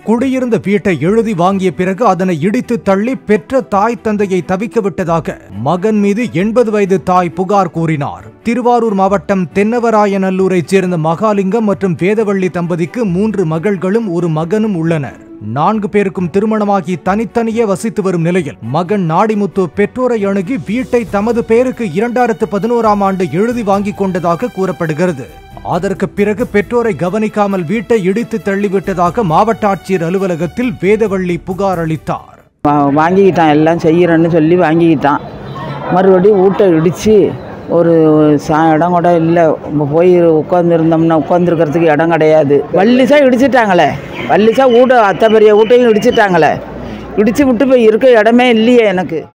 குடியிருந்த வீட்டை எழுதி வாங்கிய பிறகு அதனை இடித்து தள்ளி பெற்ற தாய் தந்தையை தவிக்க விட்டதாக மகன் மீது எண்பது வயது தாய் புகார் கூறினார் திருவாரூர் மாவட்டம் தென்னவராயநல்லூரைச் சேர்ந்த மகாலிங்கம் மற்றும் வேதவள்ளி தம்பதிக்கு மூன்று மகள்களும் ஒரு மகனும் உள்ளனர் நான்கு பேருக்கும் திருமணமாகி தனித்தனியே வசித்து வரும் நிலையில் மகன் நாடிமுத்து பெற்றோரை அணுகி வீட்டை தமது பேருக்கு இரண்டாயிரத்து பதினோராம் ஆண்டு எழுதி வாங்கிக் கொண்டதாக கூறப்படுகிறது அதற்கு பிறகு பெற்றோரை கவனிக்காமல் வீட்டை இடித்து தள்ளிவிட்டதாக மாவட்ட ஆட்சியர் அலுவலகத்தில் வேதவள்ளி புகார் அளித்தார் வா- வாங்கிக்கிட்டான் எல்லாம் செய்கிறேன்னு சொல்லி வாங்கிக்கிட்டான் மறுபடியும் வீட்டை இடித்து ஒரு சா இடம் கூட இல்லை போய் உட்காந்துருந்தோம்னா உட்காந்துருக்கிறதுக்கு இடம் கிடையாது வள்ளிசா இடிச்சிட்டாங்களே வள்ளிசா வீட்டை அத்தை பெரிய வீட்டையும் இடிச்சிட்டாங்களே இடிச்சு விட்டு போய் இருக்க இடமே இல்லையே எனக்கு